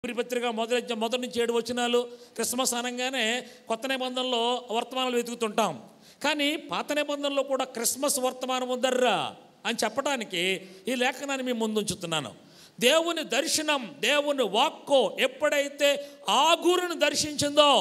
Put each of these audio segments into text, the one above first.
ఊరి పత్రిక మొదటి మొదటి నుంచి ఏడు వచనాలు క్రిస్మస్ అనగానే కొత్త నిబంధనలో వర్తమానాలు వెతుకుతుంటాం కానీ పాత నిబంధనలో కూడా క్రిస్మస్ వర్తమానం ఉందర్రా అని చెప్పడానికి ఈ లేఖనాన్ని మీ ముందు ఉంచుతున్నాను దేవుని దర్శనం దేవుని వాక్కో ఎప్పుడైతే ఆ గురుని దర్శించిందో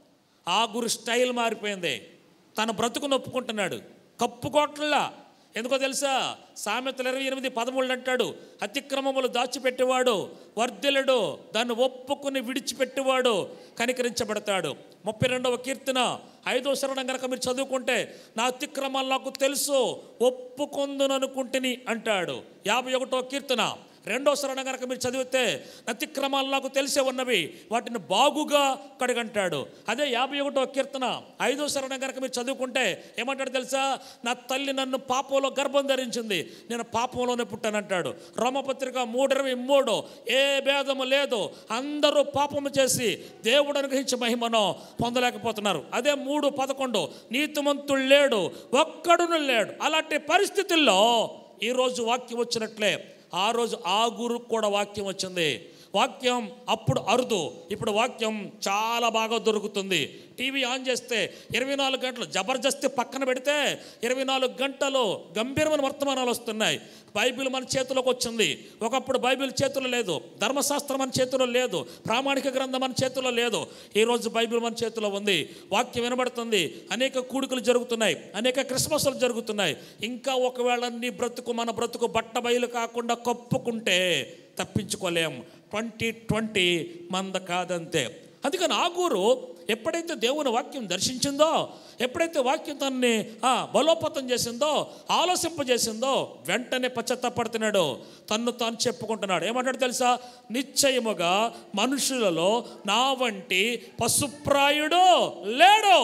ఆ గురు స్టైల్ మారిపోయింది తన బ్రతుకును ఒప్పుకుంటున్నాడు కప్పుకోట్లా ఎందుకో తెలుసా సామెతలు ఇరవై ఎనిమిది పదమూడు అంటాడు అతిక్రమములు దాచిపెట్టేవాడు వర్ధిలుడు దాన్ని ఒప్పుకుని విడిచిపెట్టేవాడు కనికరించబడతాడు ముప్పై రెండవ కీర్తన ఐదో శరణం కనుక మీరు చదువుకుంటే నా అతిక్రమాలు నాకు తెలుసు ఒప్పుకొందుననుకుంటుని అంటాడు యాభై ఒకటో కీర్తన రెండో శరణ కనుక మీరు చదివితే అతిక్రమాలు నాకు తెలిసే ఉన్నవి వాటిని బాగుగా కడగంటాడు అదే యాభై ఒకటో కీర్తన ఐదో శరణ కనుక మీరు చదువుకుంటే ఏమంటాడు తెలుసా నా తల్లి నన్ను పాపంలో గర్భం ధరించింది నేను పాపంలోనే పుట్టానంటాడు రోమపత్రిక మూడు ఇరవై మూడు ఏ భేదము లేదు అందరూ పాపము చేసి దేవుడు అనుగ్రహించే మహిమను పొందలేకపోతున్నారు అదే మూడు పదకొండు నీతిమంతుడు లేడు ఒక్కడును లేడు అలాంటి పరిస్థితుల్లో ఈరోజు వాక్యం వచ్చినట్లే ఆ రోజు ఆ గురుకు కూడా వాక్యం వచ్చింది వాక్యం అప్పుడు అరుదు ఇప్పుడు వాక్యం చాలా బాగా దొరుకుతుంది టీవీ ఆన్ చేస్తే ఇరవై నాలుగు గంటలు జబర్దస్తి పక్కన పెడితే ఇరవై నాలుగు గంటలు గంభీరమైన వర్తమానాలు వస్తున్నాయి బైబిల్ మన చేతిలోకి వచ్చింది ఒకప్పుడు బైబిల్ చేతిలో లేదు ధర్మశాస్త్రం మన చేతిలో లేదు ప్రామాణిక గ్రంథం మన చేతిలో లేదు ఈరోజు బైబిల్ మన చేతిలో ఉంది వాక్యం వినబడుతుంది అనేక కూడికలు జరుగుతున్నాయి అనేక క్రిస్మస్లు జరుగుతున్నాయి ఇంకా ఒకవేళ నీ బ్రతుకు మన బ్రతుకు బట్ట బయలు కాకుండా కప్పుకుంటే తప్పించుకోలేం ట్వంటీ ట్వంటీ మంద కాదంతే అందుకని ఆగూరు ఎప్పుడైతే దేవుని వాక్యం దర్శించిందో ఎప్పుడైతే వాక్యం తనని ఆ, బలోపతం చేసిందో ఆలోచింపజేసిందో వెంటనే పశ్చాత్తాపడుతున్నాడు తన్ను తాను చెప్పుకుంటున్నాడు ఏమంటాడు తెలుసా నిశ్చయముగా మనుషులలో నా వంటి పశుప్రాయుడు లేడు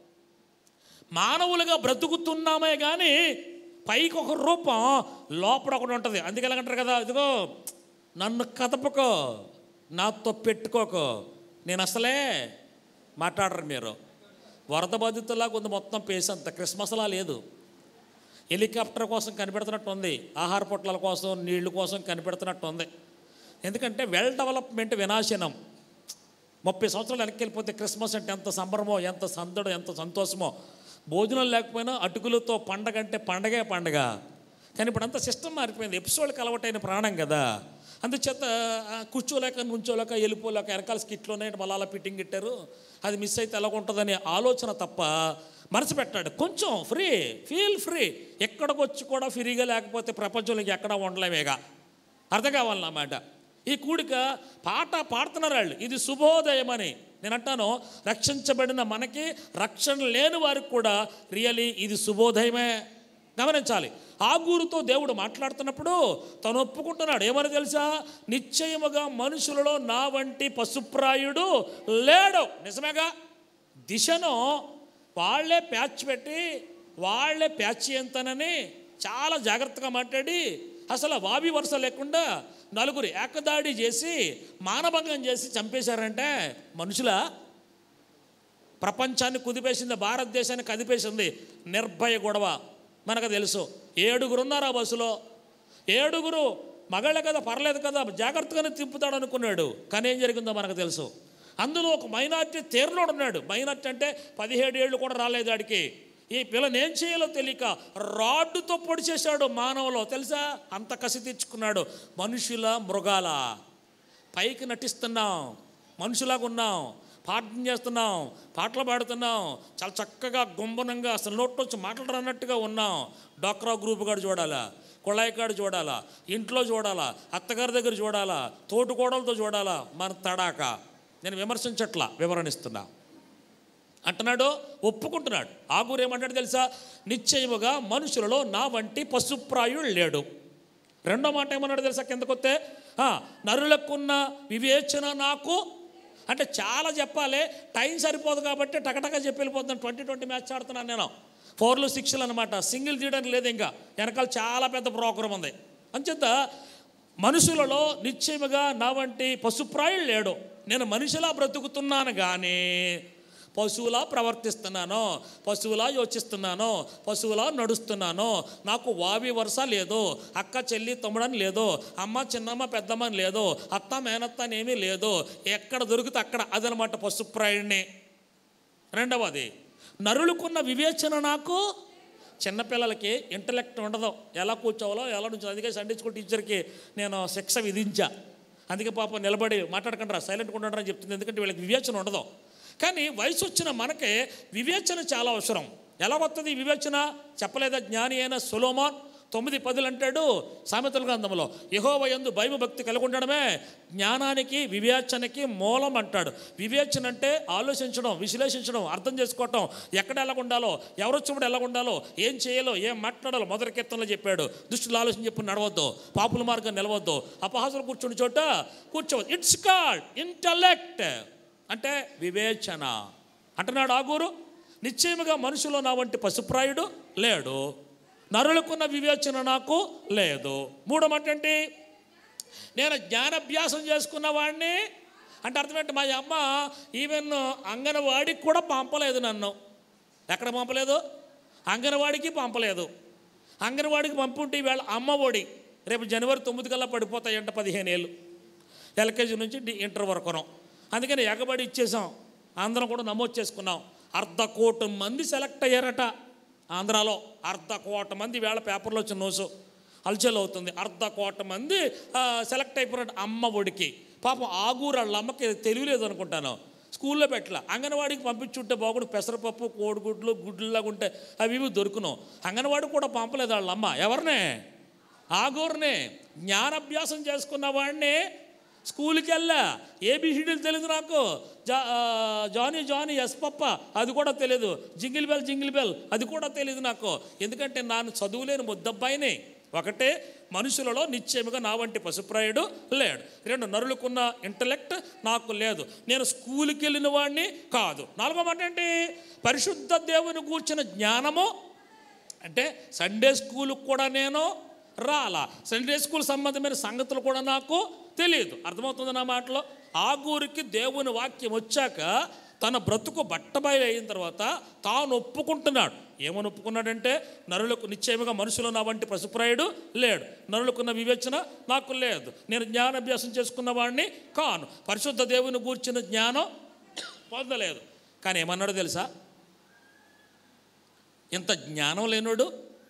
మానవులుగా బ్రతుకుతున్నామే కానీ పైకి ఒక రూపం లోపల ఒకటి ఉంటుంది అందుకే ఎలాగంటారు కదా ఇదిగో నన్ను కదపకో నాతో పెట్టుకోకో నేను అసలే మాట్లాడరు మీరు వరద బాధితులాగా ఉంది మొత్తం పేస్ అంత క్రిస్మస్లా లేదు హెలికాప్టర్ కోసం కనిపెడుతున్నట్టు ఉంది ఆహార పొట్లాల కోసం నీళ్ల కోసం కనిపెడుతున్నట్టు ఉంది ఎందుకంటే వెల్ డెవలప్మెంట్ వినాశనం ముప్పై సంవత్సరాలు వెనక్కి వెళ్ళిపోతే క్రిస్మస్ అంటే ఎంత సంబరమో ఎంత సందడో ఎంత సంతోషమో భోజనం లేకపోయినా అటుకులతో పండగ అంటే పండగే పండగ కానీ ఇప్పుడు అంత సిస్టమ్ మారిపోయింది ఎపిసోడ్కి అలవాటైన ప్రాణం కదా అందుచేత ఆ, కూర్చోలేక నుంచోలేక వెళ్ళిపోలేక వెనకాల స్కిట్లోనే మళ్ళీ అలా ఫిట్టింగ్ ఇట్టారు అది మిస్ అయితే ఎలా ఉంటుందనే ఆలోచన తప్ప మనసు పెట్టాడు కొంచెం ఫ్రీ ఫీల్ ఫ్రీ ఎక్కడికి వచ్చి కూడా ఫ్రీగా లేకపోతే ప్రపంచంలో ఎక్కడ ఉండలేమేగా అర్థం కావాలన్నమాట ఈ కూడిక పాట పాడుతున్నారు వాళ్ళు ఇది శుభోదయం అని నేను అంటాను రక్షించబడిన మనకి రక్షణ లేని వారికి కూడా రియలీ ఇది శుభోదయమే గమనించాలి ఆ గురుతో దేవుడు మాట్లాడుతున్నప్పుడు తను ఒప్పుకుంటున్నాడు ఏమని తెలుసా నిశ్చయముగా మనుషులలో నా వంటి పశుప్రాయుడు లేడు నిజమేగా దిశను వాళ్ళే ప్యాచ్ పెట్టి వాళ్ళే ప్యాచ్ ఎంతనని చాలా జాగ్రత్తగా మాట్లాడి అసలు వావి వరుస లేకుండా నలుగురు ఏకదాడి చేసి మానభంగం చేసి చంపేశారంటే మనుషుల ప్రపంచాన్ని కుదిపేసింది భారతదేశాన్ని కదిపేసింది నిర్భయ గొడవ మనకు తెలుసు ఏడుగురు ఉన్నారు ఆ బస్సులో ఏడుగురు మగాళ్ళే కదా పర్లేదు కదా జాగ్రత్తగానే తిప్పుతాడు అనుకున్నాడు కానీ ఏం జరిగిందో మనకు తెలుసు అందులో ఒక మైనార్టీ తీర్లోడు ఉన్నాడు మైనార్టీ అంటే పదిహేడు ఏళ్ళు కూడా రాలేదు ఆడికి ఈ పిల్లని ఏం చేయాలో తెలియక రాడ్డుతో పొడి చేశాడు మానవులో తెలుసా అంత కసి తెచ్చుకున్నాడు మనుషుల మృగాల పైకి నటిస్తున్నాం మనుషులాగా ఉన్నాం పాఠం చేస్తున్నాం పాటలు పాడుతున్నాం చాలా చక్కగా గుంబనంగా అసలు నోట్లోంచి మాట్లాడనట్టుగా ఉన్నాం డాక్రా గ్రూప్ గారు చూడాలా కుళాయి కాడు చూడాలా ఇంట్లో చూడాలా అత్తగారి దగ్గర చూడాలా తోటికోడలతో చూడాలా మన తడాక నేను విమర్శించట్లా వివరణిస్తున్నా అంటున్నాడు ఒప్పుకుంటున్నాడు ఆగూరు ఏమంటాడు తెలుసా నిశ్చయముగా మనుషులలో నా వంటి పశుప్రాయుడు లేడు రెండో మాట ఏమన్నాడు తెలుసా కిందకొస్తే "ఆ, నరులకున్న వివేచన నాకు అంటే చాలా చెప్పాలి టైం సరిపోదు కాబట్టి టకటక చెప్పి వెళ్ళిపోతున్నాను ట్వంటీ ట్వంటీ మ్యాచ్ ఆడుతున్నాను నేను ఫోర్లు సిక్స్లు అనమాట సింగిల్ తీయడానికి లేదు ఇంకా వెనకాల చాలా పెద్ద ప్రోగ్రాం ఉంది అంచేత మనుషులలో నిశ్చయముగా నా వంటి పశుప్రాయుడు లేడు నేను మనిషిలా బ్రతుకుతున్నాను కానీ పశువులా ప్రవర్తిస్తున్నాను పశువులా యోచిస్తున్నాను పశువులా నడుస్తున్నాను నాకు వావి వరుస లేదు అక్క చెల్లి తమ్ముడని లేదు అమ్మ చిన్నమ్మ పెద్దమ్మ అని లేదు అత్త మేనత్త అని ఏమీ లేదు ఎక్కడ దొరికితే అక్కడ అదనమాట పశుప్రాయుణ్ణి రెండవది నరులకున్న వివేచన నాకు చిన్నపిల్లలకి ఇంటలెక్ట్ ఉండదు ఎలా కూర్చోవాలో ఎలా నుంచి అందుకే సండే స్కూల్ టీచర్కి నేను శిక్ష విధించా అందుకే పాపం నిలబడి మాట్లాడకుండా రా సైలెంట్గా ఉండడం అని చెప్తుంది ఎందుకంటే వీళ్ళకి వివేచన ఉండదు కానీ వయసు వచ్చిన మనకే వివేచన చాలా అవసరం ఎలా వస్తుంది ఈ వివేచన చెప్పలేదా జ్ఞాని అయిన సులోమాన్ తొమ్మిది పదులు అంటాడు సామెతల గ్రంథంలో యహోవ యందు భయభక్తి కలిగి ఉండడమే జ్ఞానానికి వివేచనకి మూలం అంటాడు వివేచన అంటే ఆలోచించడం విశ్లేషించడం అర్థం చేసుకోవటం ఎక్కడ ఎలా ఉండాలో ఎవరు వచ్చినప్పుడు ఎలా ఉండాలో ఏం చేయాలో ఏం మాట్లాడాలో మొదటి కీర్తనలో చెప్పాడు దుష్టులు ఆలోచన చెప్పి నడవద్దు పాపుల మార్గం నిలవద్దు అపహాసులు కూర్చుని చోట కూర్చోవద్దు ఇట్స్ కాల్డ్ ఇంటలెక్ట్ అంటే వివేచన అంటున్నాడు ఆగూరు నిశ్చయముగా మనుషులో నా వంటి పశుప్రాయుడు లేడు నరులకున్న వివేచన నాకు లేదు మూడమంటే ఏంటి? నేను జ్ఞానాభ్యాసం చేసుకున్న వాడిని అంటే అర్థమేంటి మా అమ్మ ఈవెన్ అంగనవాడికి కూడా పంపలేదు నన్ను ఎక్కడ పంపలేదు అంగనవాడికి పంపలేదు అంగనవాడికి పంపుంటే ఈవేళ అమ్మ ఒడి రేపు జనవరి తొమ్మిది కల్లా పడిపోతాయంట పదిహేను ఏళ్ళు ఎల్కేజీ నుంచి డి ఇంటర్ వరకును అందుకని ఎగబడి ఇచ్చేసాం అందరం కూడా నమోదు చేసుకున్నాం అర్ధ కోటి మంది సెలెక్ట్ అయ్యారట ఆంధ్రాలో అర్ధ కోట మంది వేళ పేపర్లో వచ్చిన న్యూస్ హల్చల్ అవుతుంది అర్ధ కోట మంది ఆ, సెలెక్ట్ అయిపోయినట్టు అమ్మ ఒడికి పాపం ఆగూరు వాళ్ళ అమ్మకి తెలియలేదు అనుకుంటాను స్కూల్లో పెట్టలా అంగన్వాడికి పంపించుంటే బాగుండు పెసరపప్పు కోడిగుడ్లు గుడ్లులాగా ఉంటే అవి ఇవి దొరుకును అంగన్వాడి కూడా పంపలేదు వాళ్ళ అమ్మ ఎవరినే ఆగూరునే జ్ఞానాభ్యాసం చేసుకున్న వాడిని స్కూల్కి వెళ్ళా ఏబిసిడీలు తెలియదు నాకు జా ఆ, జానీ జానీ ఎస్ పప్ప అది కూడా తెలియదు జింగిల్ బెల్ జింగిల్ బెల్ అది కూడా తెలియదు నాకు ఎందుకంటే నాను చదువులేని ముద్దబ్బాయిని ఒకటే మనుషులలో నిశ్చయముగా నా వంటి పశుప్రాయుడు లేడు రెండు నరులకున్న ఇంటలెక్ట్ నాకు లేదు నేను స్కూల్కి వెళ్ళిన వాడిని కాదు నాలుగో మాట ఏంటి పరిశుద్ధ దేవుని కూర్చిన జ్ఞానము అంటే సండే స్కూల్కి కూడా నేను రాలా సండే స్కూల్ సంబంధమైన సంగతులు కూడా నాకు తెలియదు అర్థమవుతుంది నా మాటలో ఆ ఊరికి దేవుని వాక్యం వచ్చాక తన బ్రతుకు బట్టబయలు అయిన తర్వాత తాను ఒప్పుకుంటున్నాడు ఏమని ఒప్పుకున్నాడంటే నరులకు నిశ్చయముగా మనుషులు నా వంటి పశుప్రాయుడు లేడు నరులకున్న వివేచన నాకు లేదు నేను జ్ఞానాభ్యాసం చేసుకున్న వాడిని కాను పరిశుద్ధ దేవుని గూర్చిన జ్ఞానం పొందలేదు కానీ ఏమన్నాడు తెలుసా ఇంత జ్ఞానం లేనోడు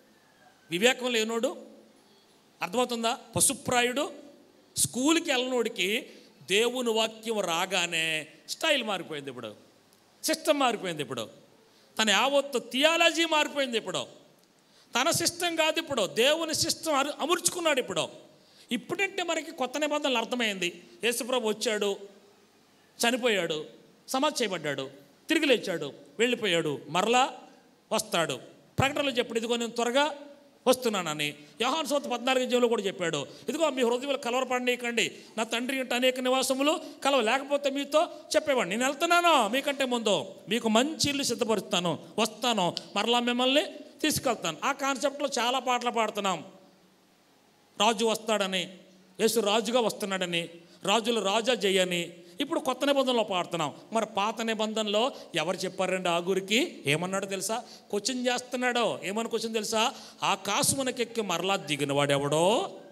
వివేకం లేనోడు అర్థమవుతుందా పశుప్రాయుడు స్కూల్కి వెళ్ళనోడికి దేవుని వాక్యం రాగానే స్టైల్ మారిపోయింది ఇప్పుడు సిస్టమ్ మారిపోయింది ఇప్పుడు తన యావత్తు థియాలజీ మారిపోయింది ఇప్పుడు తన సిస్టమ్ కాదు ఇప్పుడు దేవుని సిస్టమ్ అరు అమర్చుకున్నాడు ఇప్పుడు ఇప్పుడంటే మనకి కొత్త నిబంధనలు అర్థమైంది యేసుప్రభు వచ్చాడు చనిపోయాడు సమాధి చేయబడ్డాడు తిరిగి లేచాడు వెళ్ళిపోయాడు మరలా వస్తాడు ప్రకటనలో చెప్పాడు ఇదిగో నేను త్వరగా వస్తున్నానని యోహాన్ సోత పద్నాలుగు జీవులు కూడా చెప్పాడు ఇదిగో మీ హృదయంలో కలవరపడనీయకండి నా తండ్రి ఇంట అనేక నివాసములు కలవ లేకపోతే మీతో చెప్పేవాడిని నేను వెళ్తున్నాను మీకంటే ముందు మీకు మంచి ఇల్లు సిద్ధపరుస్తాను వస్తాను మరలా మిమ్మల్ని తీసుకెళ్తాను ఆ కాన్సెప్ట్లో చాలా పాటలు పాడుతున్నాం రాజు వస్తాడని యేసు రాజుగా వస్తున్నాడని రాజులు రాజా జయని ఇప్పుడు కొత్త నిబంధనలో పాడుతున్నాం మరి పాత నిబంధనలో ఎవరు చెప్పారండి ఆగురికి ఏమన్నాడు తెలుసా క్వశ్చన్ చేస్తున్నాడో ఏమని క్వశ్చన్ తెలుసా ఆకాశమునకెక్కి మరలా దిగినవాడెవడో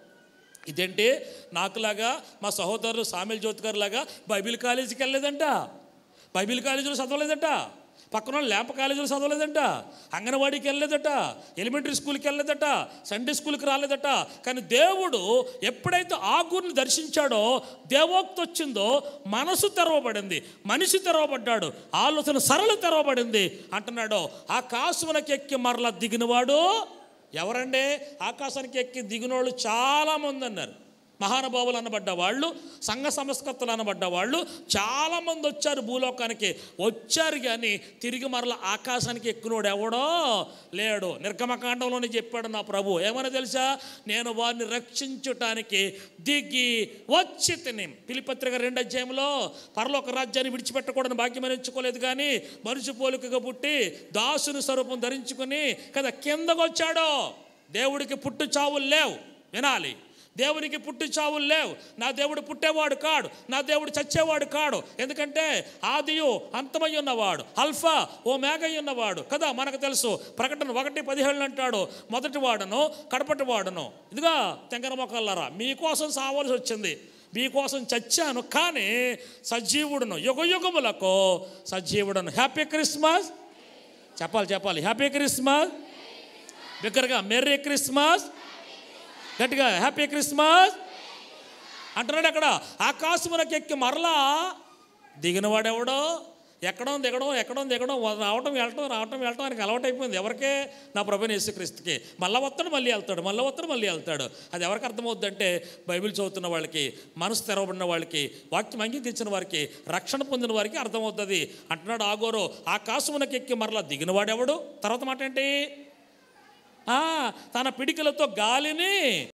ఇదేంటి నాకులాగా మా సహోదరులు సామిల్ జ్యోతి గారు లాగా బైబిల్ కాలేజీకి వెళ్ళలేదంట బైబిల్ కాలేజీలో చదవలేదంట పక్కన వాళ్ళు ల్యాంప్ కాలేజీలో చదవలేదంట అంగన్వాడీకి వెళ్ళలేదట ఎలిమెంటరీ స్కూల్కి వెళ్ళలేదట సండే స్కూల్కి రాలేదట కానీ దేవుడు ఎప్పుడైతే ఆ గురిని దర్శించాడో దేవోక్తి వచ్చిందో మనసు తెరవబడింది మనిషి తెరవబడ్డాడు ఆలోచన సరళ తెరవబడింది అంటున్నాడు ఆకాశమునకి ఎక్కి మరలా దిగినవాడు ఎవరండి ఆకాశానికి ఎక్కి దిగినోళ్ళు చాలామంది అన్నారు మహానుభావులు అనబడ్డ వాళ్ళు సంఘ సంస్కర్తలు అనబడ్డ వాళ్ళు చాలామంది వచ్చారు భూలోకానికి వచ్చారు కానీ తిరిగి మరల ఆకాశానికి ఎక్కినోడు ఎవడో లేడు నిర్గమకాండంలోనే చెప్పాడు నా ప్రభు ఏమని తెలుసా నేను వారిని రక్షించటానికి దిగి వచ్చి తిని పిలిపత్రిక రెండు అధ్యాయంలో పరలోక రాజ్యాన్ని విడిచిపెట్టకూడని భాగ్యం ఎంచుకోలేదు కానీ మనిషి పోలికగా పుట్టి దాసుని స్వరూపం ధరించుకుని కదా కిందకు వచ్చాడు దేవుడికి పుట్టు చావులు లేవు వినాలి దేవునికి పుట్టి చావులు లేవు నా దేవుడు పుట్టేవాడు కాడు నా దేవుడు చచ్చేవాడు కాడు ఎందుకంటే ఆదియు అంతమై ఉన్నవాడు అల్ఫా ఓ మేఘై ఉన్నవాడు కదా మనకు తెలుసు ప్రకటన ఒకటి పదిహేళ్ళు అంటాడు మొదటి వాడును కడపటి వాడును ఇదిగా తెంగర మొక్కలారా మీకోసం సావాల్సి వచ్చింది మీకోసం చచ్చాను కానీ సజీవుడును యుగ యుగములకు సజీవుడును హ్యాపీ క్రిస్మస్ చెప్పాలి చెప్పాలి హ్యాపీ క్రిస్మస్ బిగ్గరగా మెర్రీ క్రిస్మస్ గట్టిగా హ్యాపీ క్రిస్మస్ అంటున్నాడు అక్కడ ఆకాశమునకు ఎక్కి మరలా దిగినవాడెవడో ఎక్కడం దిగడం ఎక్కడం దిగడం రావటం వెళ్ళటం రావటం వెళ్ళటం ఆయనకి అలవాటైపోయింది ఎవరికే నా ప్రభు యేసుక్రీస్తుకి మళ్ళీ వస్తాడు మళ్ళీ వెళ్తాడు మళ్ళీ వస్తాడు మళ్ళీ వెళ్తాడు అది ఎవరికి అర్థమవుద్దంటే బైబిల్ చదువుతున్న వాళ్ళకి మనసు తెరవబడిన వాళ్ళకి వాక్యం అంగీకరించిన వారికి రక్షణ పొందిన వారికి అర్థమవుతుంది అంటున్నాడు ఆగోరు ఆకాశమునకు ఎక్కి మరలా దిగినవాడెవడు తర్వాత మాట ఏంటి ఆ, తన పిడికలతో గాలిని